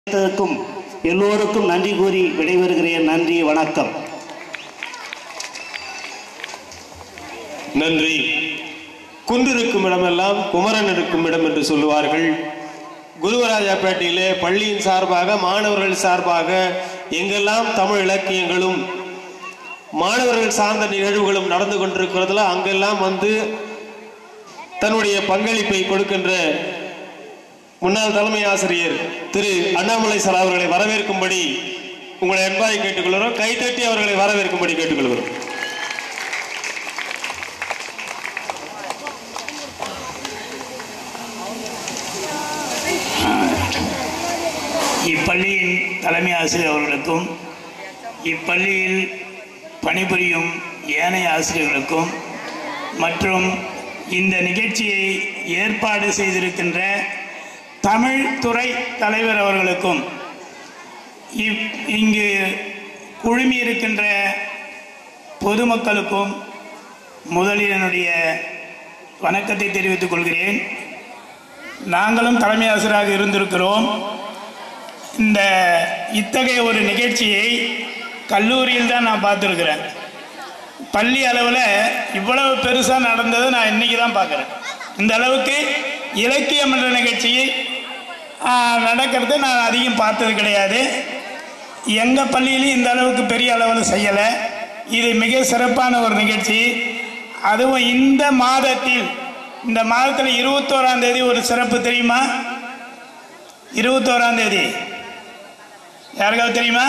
அனைத்திற்கும் எல்லோருக்கும் நன்றி கூறி விடைபெறுகிறேன் நன்றி வணக்கம் நன்றி குன்றிருக்கும் இடமெல்லாம் குமரன் இருக்கும் இடம் என்று சொல்லுவார்கள் குருவராஜாப்பேட்டையிலே பள்ளியின் சார்பாக மாணவர்கள் சார்பாக எங்கெல்லாம் தமிழ் இலக்கியங்களும் மாணவர்கள் சார்ந்த நிகழ்வுகளும் நடந்து கொண்டிருக்கிறதுல அங்கெல்லாம் வந்து தன்னுடைய பங்களிப்பை கொடுக்கின்ற முன்னாள் தலைமை ஆசிரியர் திரு அண்ணாமலை சார் அவர்களை வரவேற்கும்படி உங்களை அன்பாய் கேட்டுக்கொள்கிறோம் கைதட்டி அவர்களை வரவேற்கும்படி கேட்டுக்கொள்கிறோம் இப்பள்ளியின் தலைமை ஆசிரியர் அவர்களுக்கும் இப்பள்ளியில் பணிபுரியும் ஏனைய ஆசிரியர்களுக்கும் மற்றும் இந்த நிகழ்ச்சியை ஏற்பாடு செய்திருக்கின்ற தமிழ் துறை தலைவர் அவர்களுக்கும் இவ் இங்கு குழுமி இருக்கின்ற பொதுமக்களுக்கும் முதலில் என்னுடைய வணக்கத்தை தெரிவித்துக் கொள்கிறேன் நாங்களும் தலைமை ஆசிரியராக இருந்திருக்கிறோம் இந்த இத்தகைய ஒரு நிகழ்ச்சியை கல்லூரியில் தான் நான் பார்த்துருக்குறேன் பள்ளி அளவில் இவ்வளவு பெருசாக நடந்ததை நான் இன்னைக்கு தான் பார்க்குறேன் இந்த அளவுக்கு இலக்கியம் என்ற நிகழ்ச்சியை ஆ, நடக்கிறத நான் அதிகம் பார்த்தது கிடையாது எங்கள் பள்ளியிலையும் இந்த அளவுக்கு பெரிய அளவில் செய்யலை இது மிக சிறப்பான ஒரு நிகழ்ச்சி அதுவும் இந்த மாதத்தில் இந்த மாதத்தில் இருபத்தோராம் தேதி ஒரு சிறப்பு தெரியுமா இருபத்தோராம் தேதி யாருக்காவது தெரியுமா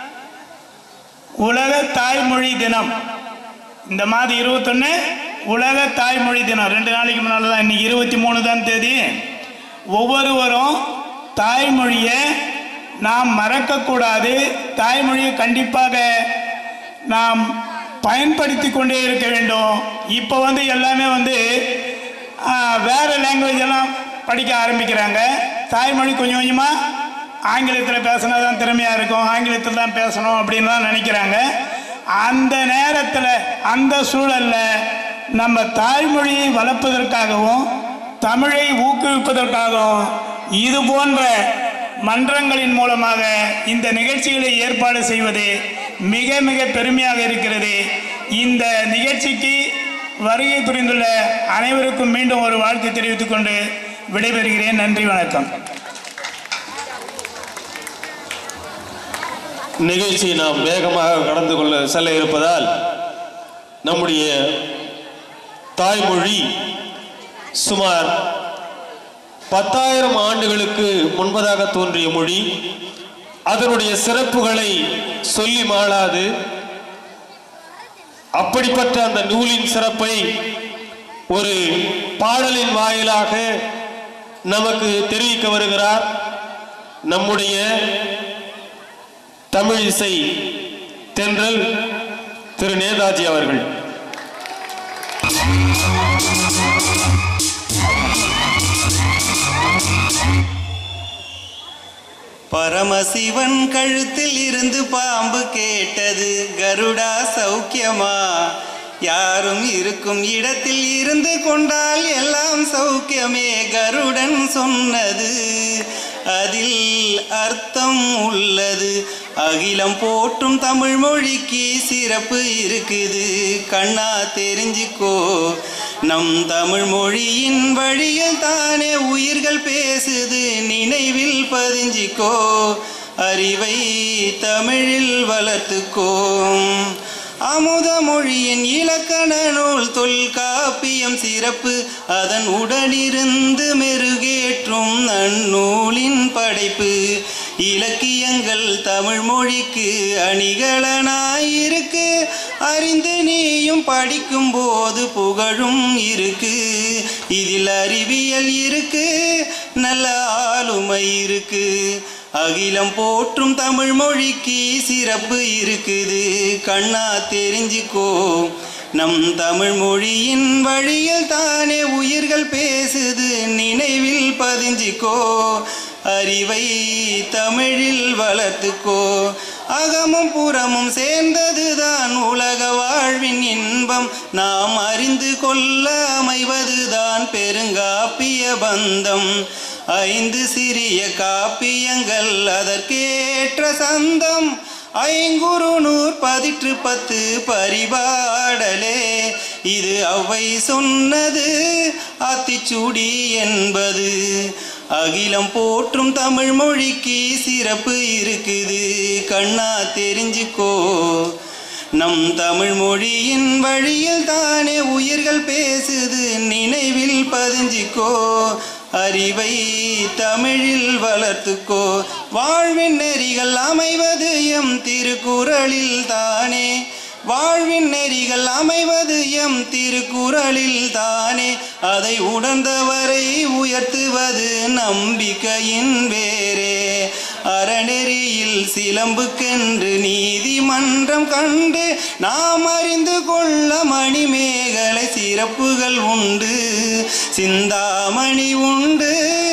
உலக தாய்மொழி தினம் இந்த மாதம் இருபத்தொன்று உலக தாய்மொழி தினம் ரெண்டு நாளைக்கு முன்னால் தான் இன்னைக்கு இருபத்தி மூணு தான் தேதி ஒவ்வொருவரும் தாய்மொழியை நாம் மறக்கக்கூடாது தாய்மொழியை கண்டிப்பாக நாம் பயன்படுத்தி கொண்டே இருக்க வேண்டும் இப்போ வந்து எல்லாமே வந்து ஆ, வேற லாங்குவேஜ் எல்லாம் படிக்க ஆரம்பிக்கிறாங்க தாய்மொழி கொஞ்சம் கொஞ்சமாக ஆங்கிலத்தில் பேசினா தான் திறமையாக இருக்கும் ஆங்கிலத்தில் தான் பேசணும் அப்படின்லாம் நினைக்கிறாங்க அந்த நேரத்தில் அந்த சூழலில் நம்ம தாய்மொழியை வளர்ப்பதற்காகவும் தமிழை ஊக்குவிப்பதற்காகவும் இது போன்ற மன்றங்களின் மூலமாக இந்த நிகழ்ச்சிகளை ஏற்பாடு செய்வது மிக மிக பெருமையாக இருக்கிறது இந்த நிகழ்ச்சிக்கு வருகை புரிந்துள்ள அனைவருக்கும் மீண்டும் ஒரு வாழ்த்து தெரிவித்துக் கொண்டு விடைபெறுகிறேன் நன்றி வணக்கம் நிகழ்ச்சியை நாம் வேகமாக கடந்து கொள்ள செல்ல இருப்பதால் நம்முடைய தாய்மொழி சுமார் பத்தாயிரம் ஆண்டுகளுக்கு முன்பதாக தோன்றிய மொழி அதனுடைய சிறப்புகளை சொல்லி மாளாது அப்படிப்பட்ட அந்த நூலின் சிறப்பை ஒரு பாடலின் வாயிலாக நமக்கு தெரிவிக்க வருகிறார் நம்முடைய தமிழ் இசை தென்றல் திரு நேதாஜி அவர்கள் பரமசிவன் கழுத்தில் இருந்து பாம்பு கேட்டது கருடா சௌக்கியமா யாரும் இருக்கும் இடத்தில் இருந்து கொண்டால் எல்லாம் சௌக்கியமே கருடன் சொன்னது அதில் அர்த்தம் உள்ளது அகிலம் போற்றும் தமிழ் மொழிக்கு சிறப்பு இருக்குது கண்ணா தெரிஞ்சுக்கோ நம் தமிழ் மொழியின் வழியில் தானே உயிர்கள் பேசுது நினைவில் பதிஞ்சிக்கோ அறிவை தமிழில் வளர்த்துக்கோ அமுத மொழியின் இலக்கண நூல் தொல்காப்பியம் சிறப்பு அதன் உடனிருந்து மெருகேற்றும் நன்னூலின் படைப்பு இலக்கியங்கள் தமிழ் மொழிக்கு அணிகலனாயிருக்கு அறிந்து நீயும் படிக்கும் போது புகழும் இருக்கு இதில் அறிவியல் இருக்கு நல்ல ஆளுமை இருக்கு அகிலம் போற்றும் தமிழ் மொழிக்கு சிறப்பு இருக்குது கண்ணா தெரிஞ்சுக்கோ நம் தமிழ் மொழியின் வழியில் தானே உயிர்கள் பேசுது நினைவில் பதிஞ்சிக்கோ அறிவை தமிழில் வளர்த்துக்கோ அகமும் புறமும் சேர்ந்ததுதான் உலக வாழ்வின் இன்பம் நாம் அறிந்து கொள்ள அமைவதுதான் பெருங்காப்பிய பந்தம் ஐந்து சிறிய காப்பியங்கள் அதற்கேற்ற சந்தம் ஐங்குறுநூர் பதிற்று பத்து பரிபாடலே இது அவ்வை சொன்னது ஆத்திச்சூடி என்பது அகிலம் போற்றும் தமிழ் மொழிக்கு சிறப்பு இருக்குது கண்ணா தெரிஞ்சுக்கோ நம் தமிழ் மொழியின் வழியில் தானே உயிர்கள் பேசுது நினைவில் பதிஞ்சிக்கோ அறிவை தமிழில் வளர்த்துக்கோ வாழ்வின் நெறிகள் அமைவது எம் திருக்குறளில் தானே வாழ்வின் நெறிகள் அமைவது எம் திருக்குறளில் தானே அதை உணர்ந்தவரை உயர்த்துவது நம்பிக்கையின் வேரே அறநெறியில் சிலம்புக்கென்று நீதிமன்றம் கண்டு நாம் அறிந்து கொள்ள மணிமேகலை சிறப்புகள் உண்டு சிந்தாமணி உண்டு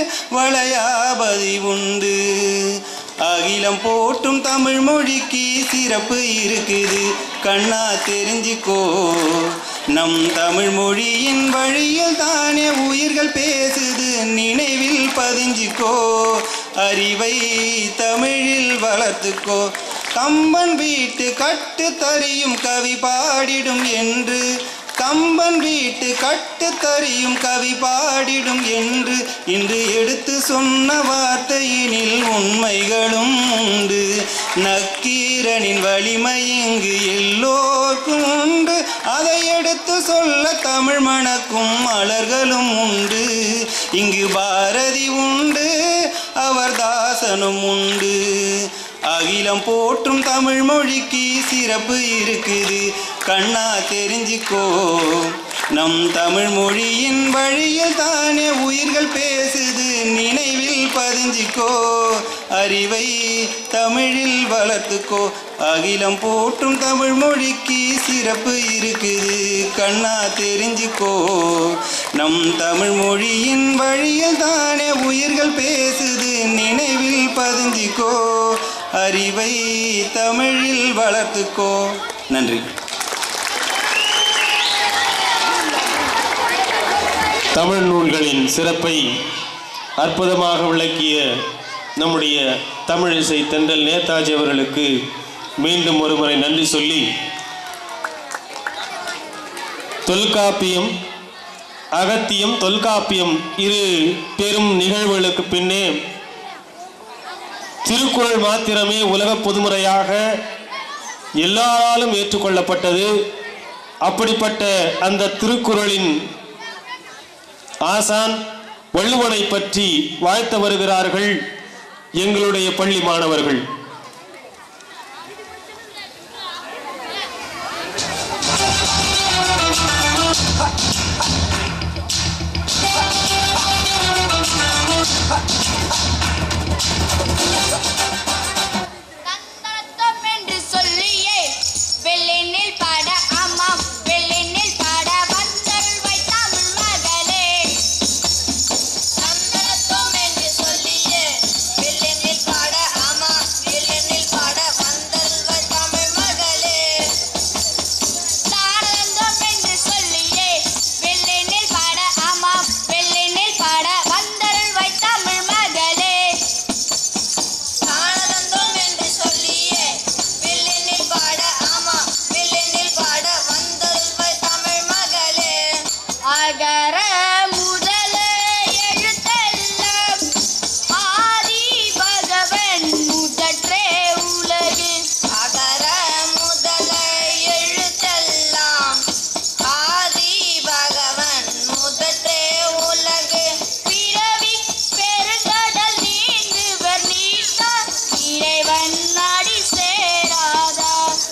வளையாபதி உண்டு அகிலம் போற்றும் தமிழ் மொழிக்கு சிறப்பு இருக்குது கண்ணா தெரிஞ்சுக்கோ நம் தமிழ் மொழியின் வழியில் தானே உயிர்கள் பேசுது நினைவில் பதிஞ்சுக்கோ அறிவை தமிழில் வளர்த்துக்கோ கம்பன் வீட்டு கட்டு தறியும் கவி பாடிடும் என்று கம்பன் வீட்டு கட்டு தறியும் கவி பாடிடும் என்று இன்று எடுத்து சொன்ன வார்த்தையினில் உண்மைகளும் உண்டு நக்கீரனின் வலிமை இங்கு எல்லோருக்கும் உண்டு அதை எடுத்து சொல்ல தமிழ் மணக்கும் மலர்களும் உண்டு இங்கு பாரதி உண்டு அவர் தாசனும் உண்டு அகிலம் போற்றும் தமிழ் மொழிக்கு சிறப்பு இருக்குது கண்ணா தெரிஞ்சுக்கோ நம் தமிழ் மொழியின் வழியில் தானே உயிர்கள் பேசுது நினைவில் பதிஞ்சிக்கோ அறிவை தமிழில் வளர்த்துக்கோ அகிலம் போற்றும் தமிழ் மொழிக்கு சிறப்பு இருக்குது கண்ணா தெரிஞ்சுக்கோ நம் தமிழ் மொழியின் வழியில் தானே உயிர்கள் பேசுது நினைவில் பதிஞ்சிக்கோ அறிவை தமிழில் வளர்த்துக்கோ நன்றி தமிழ் நூல்களின் சிறப்பை அற்புதமாக விளக்கிய நம்முடைய தமிழிசை தென்றல் நேதாஜி அவர்களுக்கு மீண்டும் ஒருமுறை நன்றி சொல்லி தொல்காப்பியம் அகத்தியம் தொல்காப்பியம் இரு பெரும் நிகழ்வுகளுக்கு பின்னே திருக்குறள் மாத்திரமே உலக பொதுமுறையாக எல்லாராலும் ஏற்றுக்கொள்ளப்பட்டது அப்படிப்பட்ட அந்த திருக்குறளின் ஆசான் வள்ளுவனை பற்றி வாழ்த்த வருகிறார்கள் எங்களுடைய பள்ளி மாணவர்கள் தந்தனத்தம் என்று சொல்லியே வெள்ளெண்ணில் பாட ஆமாம் வெள்ளெண்ணில் பாட வந்தருள்வாய் தமிழ் மகளே தந்தனத்தம் என்று சொல்லியே வெள்ளெண்ணில் பாட ஆமாம் வெள்ளெண்ணில் பாட வந்தருள்வாய் தமிழ் மகளே தானந்தம் என்று சொல்லியே வெள்ளெண்ணில் பாட ஆமாம் வெள்ளெண்ணில் பாட வந்தருள்வாய் தமிழ் மகளே ஆனந்தம் என்று சொல்லியே வெள்ளெண்ணில் பாட ஆமா வெள்ளெண்ணில் பாட வந்தல்வாய் தமிழ் மகளே அகர முதல எழுத்தெல்லாம் ஆதி பகவன் முதற்றே உலகு அகர முதல எழுத்தெல்லாம் ஆதி பகவன் முதற்றே உலகு பிறவி பெருங்கடல் நீந்துவர் நீட்டார் இறைவன் நாடி சேராதா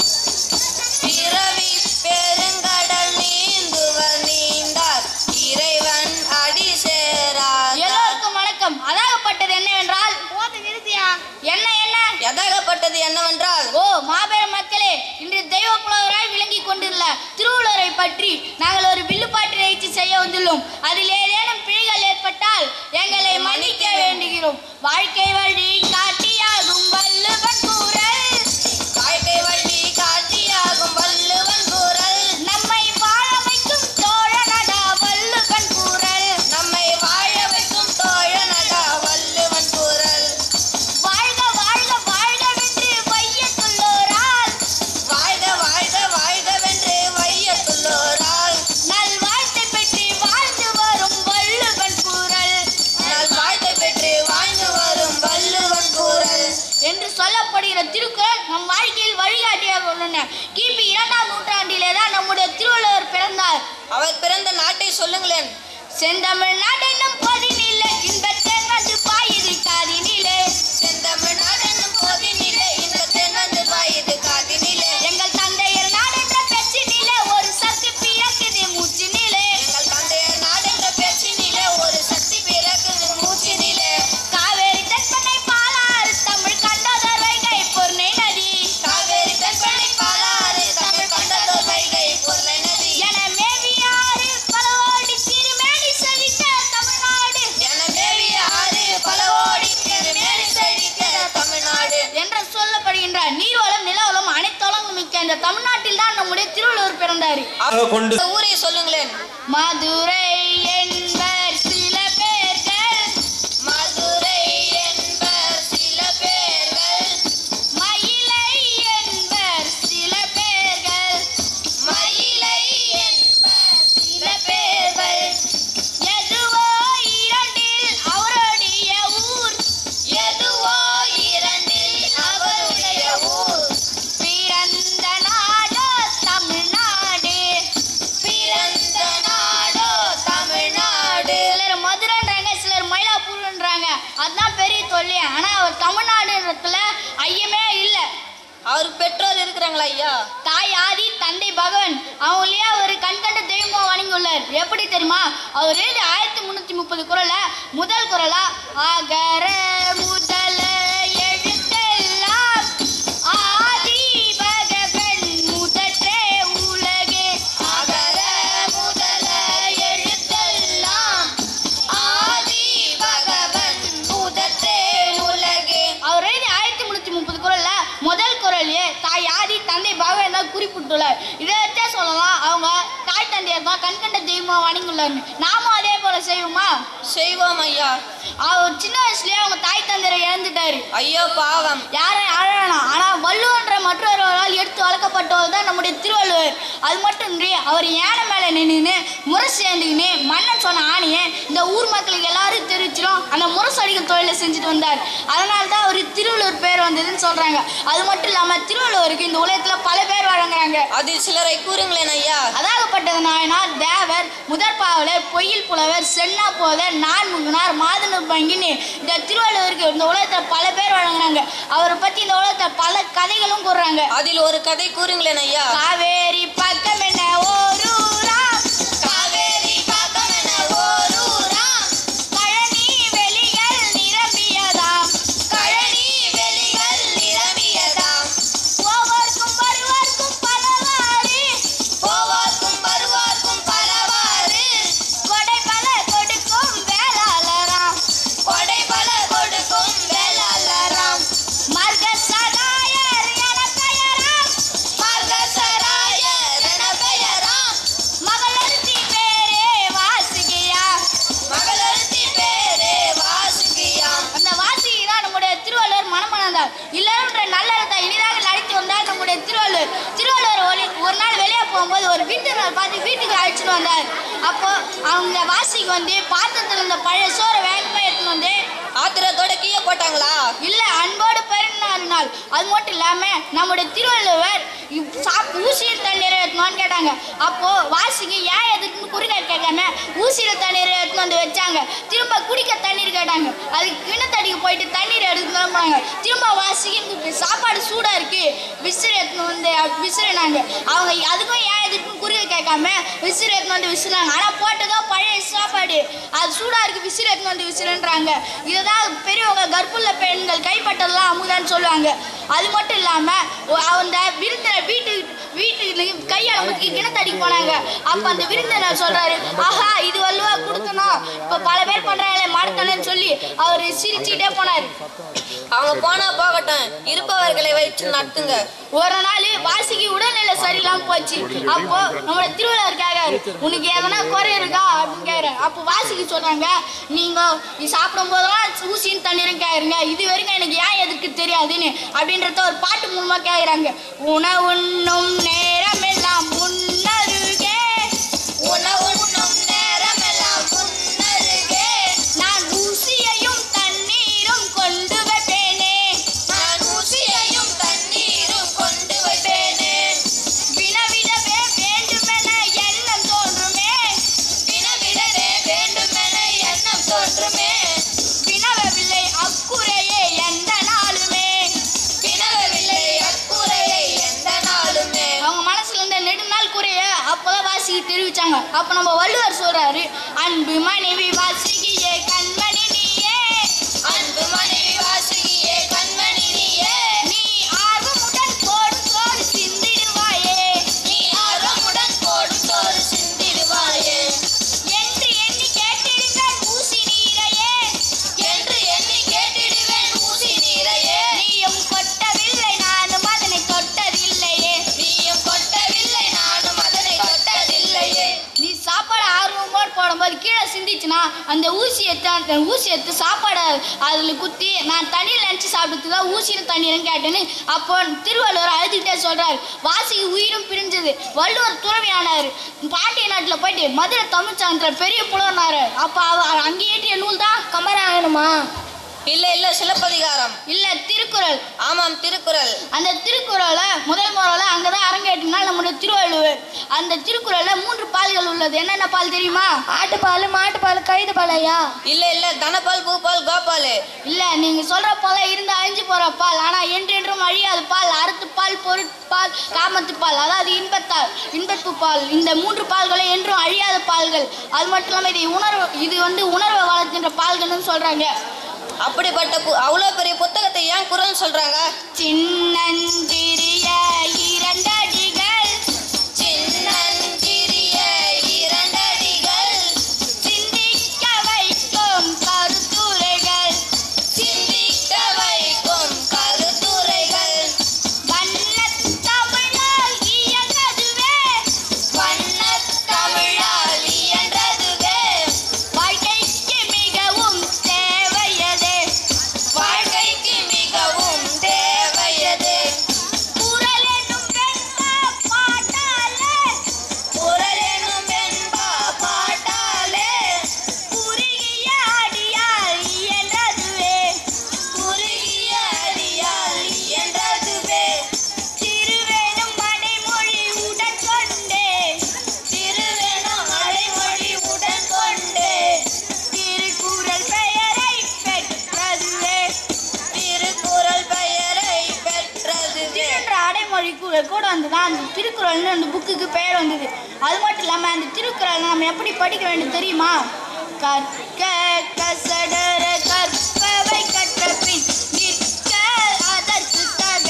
பிறவி பெருங்கடல் நீந்துவர் நீண்டார் இறைவன் அடி சேராதா எல்லோருக்கும் வணக்கம் அதாகப்பட்டது என்னவென்றால் போது நிறுத்தியா என்ன என்ன எதாகப்பட்டது என்னவென்றால் ஓ மாபெரும் மக்களே இன்று தெய்வ புலவராய் விளங்கி கொண்டுள்ள திருவள்ளுவரை பற்றி நாங்கள் ஒரு வில்லுப்பாட்டு நிகழ்ச்சி செய்ய வந்துள்ளோம் அதில் ஏதேனும் பிழைகள் ஏற்பட்டால் எங்களை மன்னிக்க வேண்டுகிறோம் வாழ்க்கை வழி காட்டியாகும் வள்ளுவன் கூறல் வாழ்க்கை வழி காட்டியாகும் வள்ளுவன் கூறல் நம்மை வாழ வைக்கும் தோழனடா வள்ளுவன் கூறல் நம்மை வாழ வைக்கும் தோழனடா சொல்லப்படுகிற திருக்குறள் நம் வாழ்க்கையில் வழிகாட்டியாக உள்ளன கிபி இரண்டாம் நூற்றாண்டிலே தான் நம்முடைய திருவள்ளுவர் பிறந்தார் அவர் பிறந்த நாட்டை சொல்லுங்களேன் செந்தமிழ் நாடென்னும் பொதினிலே இன்பத்தேன் வந்து பாயுது காதினிலே செந்தமிழ் நாடென்னும் போதினிலே இந்த தென்னந்து பாயுது காதினிலே எங்கள் தந்தையர் நாடென்ற பெற்றினிலே ஒரு சக்தி பிறக்குது மூச்சினிலே எங்கள் தந்தையர் நாடென்ற பேச்சினிலே ஒரு சக்தி பிறக்குது மூச்சினிலே காவேரி தென்பனை பாலாறு தமிழ் கண்டதர் வைகை பொன்னை நதி காவேரி தென்பனை பாலாறு தமிழ் கண்டதோர் வைகை பொருளை நதி என மேவியாறு பலவோடி சிறுமேனி செழித்த தமிழ்நாடு என மேவிய ஆறு பல ஓடி மேலி செழித்த தமிழ்நாடு என்று சொல்லப்படுகின்ற நீர்வளம் நிலவளம் அனைத்து வளங்களும் மிக்க இந்த தமிழ்நாட்டில் தான் நம்முடைய திருவள்ளுவர் பிறந்தார் கொண்டு இந்த ஊரை சொல்லுங்களேன் மதுரை என்பர் சில பேர்கள் மதுரை என்பர் சில பேர்கள் மயிலை என்பர் சில பேர்கள் மயிலை என்பர் சில பேர்கள் எதுவோ இரண்டில் அவருடைய ஊர் எதுவோ இரண்டில் அவருடைய ஊர் பிறந்த நாடோ தமிழ்நாடு பிறந்த நாடோ தமிழ்நாடு சிலர் மதுரைன்றாங்க சிலர் மயிலாப்பூர்ன்றாங்க அதுதான் பெரிய தொல்லை ஆனா அவர் தமிழ்நாடுன்றதுல ஐயமே இல்லை அவர் பெற்றோர் இருக்கிறாங்களா ஐயா தாய் ஆதி தந்தை பகவன் அவங்களே ஒரு கண்கண்ட தெய்வமா வணங்கியுள்ளார் எப்படி தெரியுமா அவர் எழுதி ஆயிரத்தி முன்னூத்தி முப்பது குரல்ல முதல் குரலா அகர முதல எழுத்தெல்லாம் ஆதி பகவன் முதற்றே உலகே அகர முதல எழுத்தெல்லாம் ஆதி பகவன் முதற்றே உலகே அவர் எழுதி ஆயிரத்தி முன்னூத்தி முப்பது குரல்ல முதல் குரலே தாய் ஆதி தந்தை பகவன் தான் குறிப்பிட்டுள்ளார் இதை வச்சே சொல்லலாம் அவங்க தாய் தந்தையர் தான் கண்கண்ட தெய்வமா வணங்கியுள்ளார் நாமும் அதே போல செய்வோமா செய்வோம் ஐயா அவர் சின்ன வயசுலயே அவங்க தாய் தந்தையரை இழந்துட்டாரு ஐயோ பாவம் யாரும் அழலாம் ஆனா வள்ளுவன்ற மற்றொருவரால் எடுத்து வளர்க்கப்பட்டவர் தான் நம்முடைய திருவள்ளுவர் அது மட்டுமின்றி அவர் யானை மேல நின்று முரசு சேர்ந்துக்கின்னு மன்னன் சொன்ன ஆணையை இந்த ஊர் மக்களுக்கு எல்லாரும் தெரிவிச்சிடும் அந்த முரசு அடிக்கும் தொழிலை செஞ்சுட்டு வந்தார் அதனால தான் அவர் திருவள்ளுவர் பேர் வந்ததுன்னு சொல்றாங்க அது மட்டும் இல்லாம திருவள்ளுவருக்கு இந்த உலகத்துல பல பேர் வழங்குறாங்க அதில் சிலரை கூறுங்களேன் ஐயா அதாகப்பட்டது நாயனார் தேவர் முதற்பாவலர் பொய்யில் புலவர் சென்னா போதர் நான்முகனார் மாதனூர் பங்கின்னு இந்த திருவள்ளுவருக்கு இந்த உலகத்தில் பல பேர் வழங்குறாங்க அவரை பத்தி இந்த உலகத்தில் பல கதைகளும் கூறுறாங்க அதில் ஒரு கதை கூறுங்களேன் ஐயா காவேரி பக்கம் என்ன ஓரூரா காவேரி பக்கம் என ஓரூராம் கழனி வெளிகள் நிரம்பியதாம் கழனி வெளிகள் நிரம்பியதாம் போவோர்க்கும் வருவோர்க்கும் பலவாறு போவார்க்கும் வருவார்க்கும் பலவாறு கொடை பல கொடுக்கும் வேளாளராம் கொடை பல கொடுக்கும் வேளாளராம் மர்க சகாயர் என பெயராம் மார்கசராயர் என பெயராம் மகளொருத்தி பேரே வாசுகியா மகளொருத்தி பேரே வாசுகியாம் அந்த வாசுகி தான் நம்முடைய திருவள்ளுவர் மனமணந்தார் இல்லறன்ற நல்லறத்தை இனிதாக நடத்தி வந்தார் நம்முடைய திருவள்ளுவர் திருவள்ளுவர் ஒளி ஒரு நாள் வெளியே போகும்போது ஒரு விருந்தினர் பார்த்து வீட்டுக்கு அழைச்சிட்டு வந்தார் அப்போ அவங்க வாசிக்கு வந்து பாத்திரத்தில் இருந்த பழைய சோறை வேகமாக எடுத்துன்னு வந்து ஆத்திரத்தோட கீழே போட்டாங்களா இல்ல அன்போடு பரிமாறினாள் அது மட்டும் இல்லாம நம்முடைய திருவள்ளுவர் இப் சாப் ஊசியில் தண்ணீரை எடுத்துன்னு கேட்டாங்க அப்போ வாசிக்கு ஏன் எதுக்குன்னு குறுக்க கேட்காம ஊசியில் தண்ணீரை எடுத்துன்னு வந்து வச்சாங்க திரும்ப குடிக்க தண்ணீர் கேட்டாங்க அதுக்கு கிணத்தடிக்கு போயிட்டு தண்ணீர் எடுத்துன்னு போனாங்க திரும்ப வாசிக்கு இந்த சாப்பாடு சூடா இருக்கு விசிறி எடுத்துன்னு வந்து விசிறினாங்க அவங்க அதுக்கும் ஏன் எதுக்குன்னு குறுக்க கேட்காம விசிறி எடுத்துன்னு வந்து விசிறாங்க ஆனா போட்டதோ பழைய சாப்பாடு அது சூடா இருக்கு விசிறி எடுத்துன்னு வந்து விசிறுன்றாங்க இதுதான் பெரியவங்க கர்ப்புள்ள பெண்கள் கைப்பட்டதெல்லாம் அமுதான்னு சொல்லுவாங்க அது மட்டும் இல்லாம ஒ- அந்த விருந்தினர் வீட்டுக்கு வீட்டுக்கு கையால முக்கி கிணத்தடிக்கு போனாங்க அப்ப அந்த விருந்தினர் சொல்றாரு ஆஹா இது வல்லுவா கொடுக்கணும் இப்ப பல பேர் பண்றாங்களே மாடத்தனன்னு சொல்லி அவர் சிரிச்சுக்கிட்டே போனாரு அவங்க போனா போகட்டும் இருப்பவர்களை வைத்து நடத்துங்க ஒரு நாள் வாசிக்கு உடல்நிலை சரியில்லாம போச்சு அப்போ நம்மளோட திருவள்ளுவர் கேட்காரு உனக்கு எதனா குறை இருக்கா அப்படின்னு கேக்குறாரு அப்போ வாசிக்கு சொல்றாங்க நீங்க நீ சாப்பிடும் போதெல்லாம் ஊசியும் தண்ணீரும் கேக்குறீங்க இது வரைக்கும் எனக்கு ஏன் எதுக்கு தெரியாதுன்னு அப்படின்றத ஒரு பாட்டு மூலமா கேக்குறாங்க உணவுண்ணும் நேரமெல்லாம் முன்னருகே உணவுண்ணும் நேரமெல்லாம் முன்னருகே நான் ஊசியையும் தண்ணீரும் கொண்டு வைப்பேனே நான் ஊசியையும் வாசிக்கு தெரிவிச்சாங்க அப்ப நம்ம வள்ளுவர் சொல்றாரு அன்பு மனைவி வாசிக்கியே கண்மணி நீயே அன்பு மனைவி வாசுகியே கண்மணி நீயே நீ ஆர்வமுடன் கோடு கோடு சிந்திடுவாயே நீ ஆர்வமுடன் போடும் சோறு சிந்திடுவாயே என்று எண்ணி கேட்டிடுவேன் ஊசி நீரையே என்று எண்ணி கேட்டிடுவேன் ஊசி நீரையே நீயும் கொட்டவில்லை நானும் அதனை தொட்டதில்லையே நீயும் கொட்டவில்லை நானும் அதனை கொட்டதில்லையே நீ சாப்பாடு ஆர்வமோடு போடும்போது கீழே சிந்திச்சுனா அந்த ஊசி எடுத்து அந்த ஊசி எடுத்து சாப்பாடை அதில் குத்தி நான் தண்ணியில் நினச்சி சாப்பிட்டு தான் ஊசியில் தண்ணீர்னு கேட்டேன்னு அப்போ திருவள்ளுவர் அழுதுகிட்டே சொல்றாரு வாசிக்கு உயிரும் பிரிஞ்சது வள்ளுவர் துறவியானார் பாண்டிய நாட்டில் போயிட்டு மதுரை தமிழ்ச்சாந்தில் பெரிய புலவனாரு அப்போ அவர் அங்கே ஏற்றிய நூல் தான் கமராயணமா இல்ல இல்ல சிலப்பதிகாரம் இல்லை திருக்குறள் ஆமாம் திருக்குறள் அந்த திருக்குறளை முதல் முறையில் அங்கே தான் அரங்கேற்றினால் நம்முடைய திருவள்ளுவர் அந்த திருக்குறளில் மூன்று பால்கள் உள்ளது என்னென்ன பால் தெரியுமா ஆட்டுப்பால் மாட்டுப்பால் கழுது பாலையா இல்ல இல்ல தனபால் பூபால் கோபால் இல்லை நீங்கள் சொல்கிற பால் இருந்து அழிஞ்சு போகிற பால் ஆனால் என்றென்றும் அழியாத பால் அறுத்து பால் பொருட்பால் காமத்து பால் அதாவது இன்பத்தால் இன்பப்பு பால் இந்த மூன்று பால்களை என்றும் அழியாத பால்கள் அது மட்டும் இல்லாமல் இது உணர்வு இது வந்து உணர்வை வளர்க்கின்ற பால்கள்னு சொல்கிறாங்க அப்படிப்பட்ட பு- அவ்வளவு பெரிய புத்தகத்தை ஏன் குரல் சொல்றாங்க சின்னஞ்சிறிய இரண்டடிகள் சின்னஞ்சிறிய இரண்டடிகள் சிந்திக்க வைக்கும் கருத்துரைகள் சிந்திக்க வைக்கும் கருத்துரைகள் வண்ணத் தமிழால் இயங்கதுவே வண்ணத் தமிழால் இயன்றதுவே வாழ்க்கைக்கு மிகவும் தேவையதே வாழ்க்கைக்கு மிகவும் தேவையது குரல் என்னும் வெண்பா பாட்டாலே குரல் எனும் வெண்பா பாட்டாலே குறுகிய அடியால் இயன்றதுவே குறுகிய அடியால் இயன்றதுவே திருவேணும் மனைமொழி உடன் கொண்டே திருவெனும் அடைமொழி உடன் கொண்டு திருக்குறள் பெயரை பெற்றதுவே திருக்குறள் பெயரை பெற்றதுவே என்ற அடைமொழி கூட கூட வந்துதான் அந்த திருக்குறள்னு அந்த புக்குக்கு பெயர் வந்தது அது மட்டும் இல்லாமல் அந்த திருக்குறள் நம்ம எப்படி படிக்க வேண்டும் தெரியுமா கற்க கசடர கற்பவை கற்ற பின் நிற்க அதற்கு தக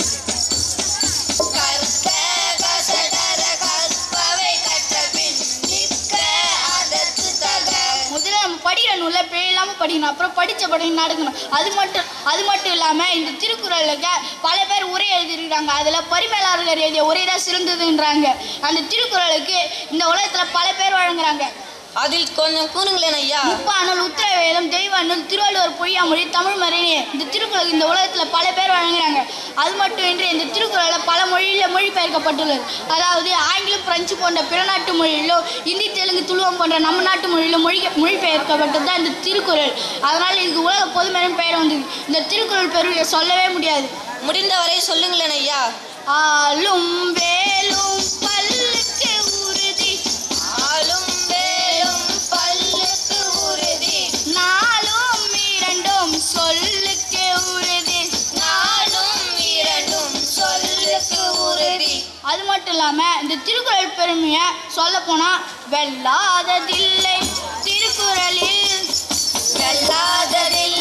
கற்க கசடர கற்பவை கற்ற பின் நிற்க அதற்கு தக முதல்ல நம்ம படிக்கிற நூலை பிழையில்லாமல் படிக்கணும் அப்புறம் படித்த படி நடக்கணும் அது மட்டும் அது மட்டும் இல்லாமல் இந்த திருக்குறளுக்கு பல பேர் உரை எழுதியிருக்கிறாங்க அதில் பரிமேலாளர்கள் எழுதிய உரை தான் சிறந்ததுன்றாங்க அந்த திருக்குறளுக்கு இந்த உலகத்தில் பல பேர் வழங்குறாங்க அதில் கொஞ்சம் கூறுங்களேன் ஐயா முப்பானூல் உத்திரவேதம் தெய்வானூல் திருவள்ளுவர் பொய்யாமொழி தமிழ் மறைனி இந்த திருக்குறள் இந்த உலகத்தில் பல பேர் வழங்குறாங்க அது மட்டுமின்றி இந்த திருக்குறளில் பல மொழியில் மொழிபெயர்க்கப்பட்டுள்ளது அதாவது ஆங்கிலம் பிரெஞ்சு போன்ற பிற நாட்டு மொழியிலோ இந்தி தெலுங்கு துளுவம் போன்ற நம்ம நாட்டு மொழியிலும் மொழி மொழிபெயர்க்கப்பட்டது தான் இந்த திருக்குறள் அதனால் இதுக்கு உலக பொதுமரம் பெயர் வந்தது இந்த திருக்குறள் பெருமையை சொல்லவே முடியாது முடிந்தவரை சொல்லுங்களேன் ஐயா ஆளும் வேலும் பல்லுக்கு உறுதி ஆளும் வேலும் பல்லுக்கு உறுதி நாளும் இரண்டும் சொல்லுக்கு உறுதி நாளும் இரண்டும் சொல்லுக்கு உறுதி அது மட்டும் இல்லாமல் இந்த திருக்குறள் பெருமையை சொல்ல போனால் வெல்லாததில்லை திருக்குறளில் வெல்லாததில்லை